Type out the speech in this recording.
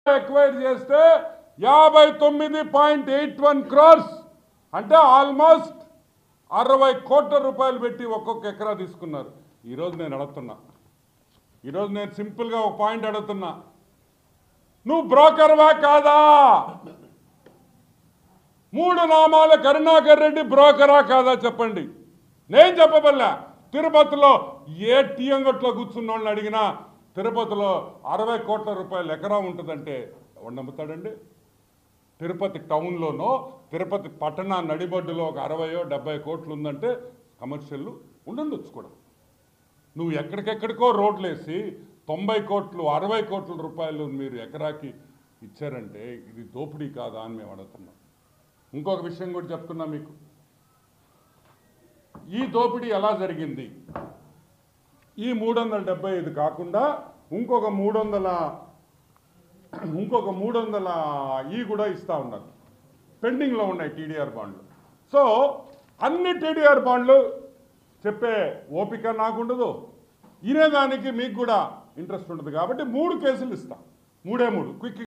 acquire చేస్తే యాభై తొమ్మిది పాయింట్ ఎయిట్ వన్ క్రోర్స్ అంటే ఆల్మోస్ట్ అరవై కోట్ల రూపాయలు పెట్టి ఒక్కొక్క ఎకరా తీసుకున్నారు ఈరోజు నేను అడుగుతున్నా ఈరోజు నేను సింపుల్గా ఒక పాయింట్ అడుగుతున్నా నువ్వు బ్రోకర్వా కాదా మూడు నామాల కరుణాకర్ రెడ్డి బ్రోకరా కాదా చెప్పండి నేను చెప్పబల్లా తిరుపతిలో ఏ టీఎంగట్లో కూర్చున్న వాళ్ళని అడిగినా తిరుపతిలో అరవై కోట్ల రూపాయలు ఎకరా ఉంటుందంటే ఎవడు నమ్ముతాడండి తిరుపతి టౌన్లోనో తిరుపతి పట్టణ నడిబొడ్డులో ఒక అరవయో డెబ్బై కోట్లు ఉందంటే కమర్షియల్ ఉండుండొచ్చు కూడా నువ్వు ఎక్కడికెక్కడికో రోడ్లు వేసి తొంభై కోట్లు అరవై కోట్ల రూపాయలు మీరు ఎకరాకి ఇచ్చారంటే ఇది దోపిడీ కాదా అని మేము అడుగుతున్నాం ఇంకొక విషయం కూడా చెప్తున్నా మీకు ఈ దోపిడీ ఎలా జరిగింది ఈ మూడు వందల డెబ్బై ఐదు కాకుండా ఇంకొక మూడు వందల ఇంకొక మూడు వందల ఈ కూడా ఇస్తా ఉన్నారు పెండింగ్లో ఉన్నాయి టీడీఆర్ బాండ్లు సో అన్ని టీడీఆర్ బాండ్లు చెప్పే ఓపిక నాకుండదు వినేదానికి మీకు కూడా ఇంట్రెస్ట్ ఉండదు కాబట్టి మూడు కేసులు ఇస్తాం మూడే మూడు క్విక్